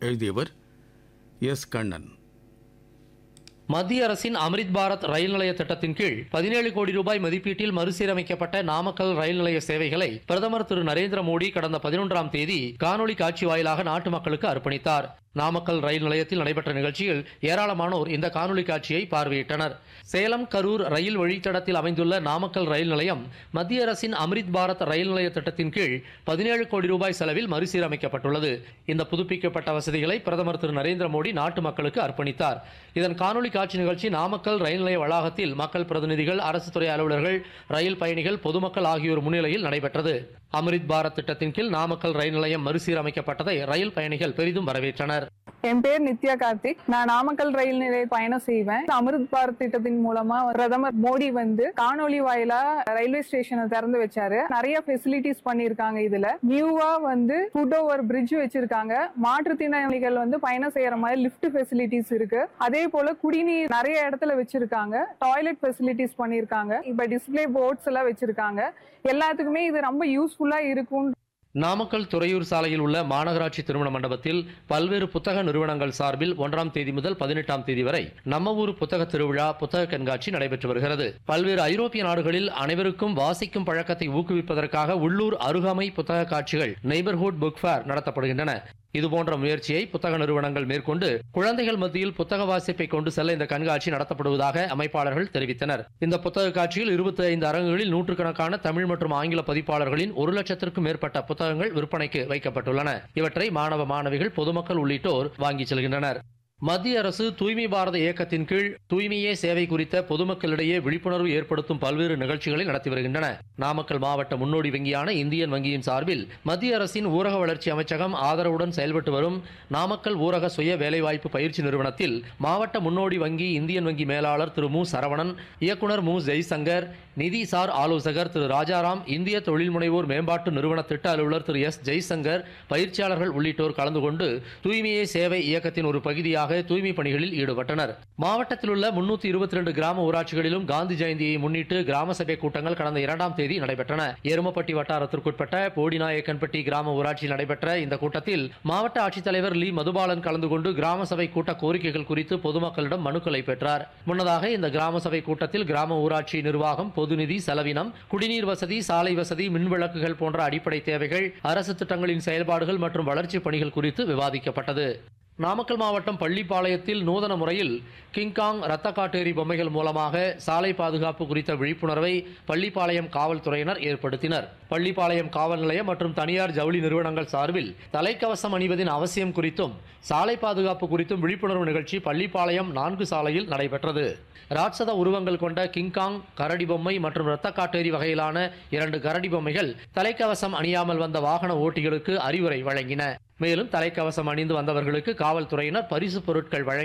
எழுதியவர் எஸ் கண்ணன் மத்திய அரசின் அம்ரித் பாரத் ரயில் நிலைய திட்டத்தின் கீழ் பதினேழு கோடி ரூபாய் மதிப்பீட்டில் மறுசீரமைக்கப்பட்ட நாமக்கல் ரயில் நிலைய சேவைகளை பிரதமர் திரு நரேந்திர மோடி கடந்த பதினொன்றாம் தேதி காணொலி காட்சி வாயிலாக நாட்டு மக்களுக்கு அர்ப்பணித்தார் நாமக்கல் ரயில் நிலையத்தில் நடைபெற்ற நிகழ்ச்சியில் ஏராளமானோர் இந்த காணொலி காட்சியை பார்வையிட்டனர் சேலம் கரூர் ரயில் வழித்தடத்தில் அமைந்துள்ள நாமக்கல் ரயில் நிலையம் மத்திய அரசின் அம்ரித் பாரத் ரயில் நிலைய திட்டத்தின் கீழ் பதினேழு கோடி ரூபாய் செலவில் மறுசீரமைக்கப்பட்டுள்ளது இந்த புதுப்பிக்கப்பட்ட வசதிகளை பிரதமர் திரு நரேந்திர மோடி நாட்டு மக்களுக்கு அர்ப்பணித்தார் இதன் காணொலி காட்சி நிகழ்ச்சி நாமக்கல் ரயில் நிலைய வளாகத்தில் மக்கள் பிரதிநிதிகள் அரசு துறை அலுவலர்கள் ரயில் பயணிகள் பொதுமக்கள் ஆகியோர் முன்னிலையில் நடைபெற்றது அம்ரித் பாரத் திட்டத்தின் கீழ் நாமக்கல் ரயில் நிலையம் மறுசீரமைக்கப்பட்டதை ரயில் பயணிகள் பெரிதும் வரவேற்றனர் என் பேர் நித்யா கார்த்திக் நான் நாமக்கல் ரயில் நிலைய பயணம் செய்வேன் அமிர்த் பாரத் திட்டத்தின் மூலமா பிரதமர் மோடி வந்து காணொலி வாயிலா ரயில்வே ஸ்டேஷனை திறந்து வச்சாரு நிறைய ஃபெசிலிட்டிஸ் பண்ணிருக்காங்க இதுல நியூவா வந்து ஃபுட் ஓவர் பிரிட்ஜ் வச்சிருக்காங்க மாற்றுத்திறனாளிகள் வந்து பயணம் செய்யற மாதிரி லிஃப்ட் ஃபெசிலிட்டிஸ் இருக்கு அதே போல குடிநீர் நிறைய இடத்துல வச்சிருக்காங்க டாய்லெட் ஃபெசிலிட்டிஸ் பண்ணிருக்காங்க இப்ப டிஸ்ப்ளே போர்ட்ஸ் எல்லாம் வச்சிருக்காங்க எல்லாத்துக்குமே இது ரொம்ப யூஸ்ஃபுல்லா இருக்கும் நாமக்கல் துறையூர் சாலையில் உள்ள மாநகராட்சி திருமண மண்டபத்தில் பல்வேறு புத்தக நிறுவனங்கள் சார்பில் ஒன்றாம் தேதி முதல் பதினெட்டாம் தேதி வரை நம்ம ஊர் புத்தக திருவிழா புத்தக கண்காட்சி நடைபெற்று வருகிறது பல்வேறு ஐரோப்பிய நாடுகளில் அனைவருக்கும் வாசிக்கும் பழக்கத்தை ஊக்குவிப்பதற்காக உள்ளூர் அருகாமை புத்தக காட்சிகள் நெய்பர்ஹுட் புக் ஃபேர் நடத்தப்படுகின்றன இதுபோன்ற முயற்சியை புத்தக நிறுவனங்கள் மேற்கொண்டு குழந்தைகள் மத்தியில் புத்தக வாசிப்பை கொண்டு செல்ல இந்த கண்காட்சி நடத்தப்படுவதாக அமைப்பாளர்கள் தெரிவித்தனர் இந்த புத்தக காட்சியில் இருபத்தி ஐந்து அரங்குகளில் நூற்றுக்கணக்கான தமிழ் மற்றும் ஆங்கில பதிப்பாளர்களின் ஒரு லட்சத்திற்கும் மேற்பட்ட புத்தகங்கள் விற்பனைக்கு வைக்கப்பட்டுள்ளன இவற்றை மாணவ மாணவிகள் பொதுமக்கள் உள்ளிட்டோர் வாங்கிச் செல்கின்றனர் மத்திய அரசு தூய்மை பாரத இயக்கத்தின் கீழ் தூய்மையே சேவை குறித்த பொதுமக்களிடையே விழிப்புணர்வு ஏற்படுத்தும் பல்வேறு நிகழ்ச்சிகளை நடத்தி வருகின்றன நாமக்கல் மாவட்ட முன்னோடி வங்கியான இந்தியன் வங்கியின் சார்பில் மத்திய அரசின் ஊரக வளர்ச்சி அமைச்சகம் ஆதரவுடன் செயல்பட்டு வரும் நாமக்கல் ஊரக சுய வேலைவாய்ப்பு பயிற்சி நிறுவனத்தில் மாவட்ட முன்னோடி வங்கி இந்தியன் வங்கி மேலாளர் திரு மு சரவணன் இயக்குனர் மு ஜெய்சங்கர் நிதிசார் ஆலோசகர் திரு ராஜாராம் இந்திய தொழில் முனைவோர் மேம்பாட்டு நிறுவன திட்ட அலுவலர் திரு எஸ் ஜெய்சங்கர் பயிற்சியாளர்கள் உள்ளிட்டோர் கலந்து கொண்டு தூய்மையே சேவை இயக்கத்தின் ஒரு பகுதியாக தூய்மை பணிகளில் ஈடுபட்டனர் மாவட்டத்தில் உள்ள முன்னூத்தி இருபத்தி ரெண்டு கிராம ஊராட்சிகளிலும் காந்தி ஜெயந்தியை முன்னிட்டு கிராம சபை கூட்டங்கள் கடந்த இரண்டாம் தேதி நடைபெற்றன எருமப்பட்டி வட்டாரத்திற்குட்பட்ட போடிநாயக்கன்பட்டி கிராம ஊராட்சியில் நடைபெற்ற இந்த கூட்டத்தில் மாவட்ட ஆட்சித்தலைவர் லீ மதுபாலன் கலந்து கொண்டு கிராம சபை கூட்ட கோரிக்கைகள் குறித்து பொதுமக்களிடம் மனுக்களை பெற்றார் முன்னதாக இந்த கிராம சபை கூட்டத்தில் கிராம ஊராட்சி நிர்வாகம் பொதுநிதி செலவினம் குடிநீர் வசதி சாலை வசதி மின்விளக்குகள் போன்ற அடிப்படை தேவைகள் அரசு திட்டங்களின் செயல்பாடுகள் மற்றும் வளர்ச்சிப் பணிகள் குறித்து விவாதிக்கப்பட்டது நாமக்கல் மாவட்டம் பள்ளிப்பாளையத்தில் நூதன முறையில் கிங்காங் ரத்த காட்டேரி பொம்மைகள் மூலமாக சாலை பாதுகாப்பு குறித்த விழிப்புணர்வை பள்ளிப்பாளையம் காவல்துறையினர் ஏற்படுத்தினர் பள்ளிப்பாளையம் காவல் நிலையம் மற்றும் தனியார் ஜவுளி நிறுவனங்கள் சார்பில் தலைக்கவசம் அணிவதின் அவசியம் குறித்தும் சாலை பாதுகாப்பு குறித்தும் விழிப்புணர்வு நிகழ்ச்சி பள்ளிப்பாளையம் நான்கு சாலையில் நடைபெற்றது ராட்சத உருவங்கள் கொண்ட கிங்காங் கரடி பொம்மை மற்றும் இரத்த காட்டேரி வகையிலான இரண்டு கரடி பொம்மைகள் தலைக்கவசம் அணியாமல் வந்த வாகன ஓட்டிகளுக்கு அறிவுரை வழங்கின மேலும் தலைக்கவசம் அணிந்து வந்தவர்களுக்கு காவல்துறையினர் பரிசு பொருட்கள் வழங்கி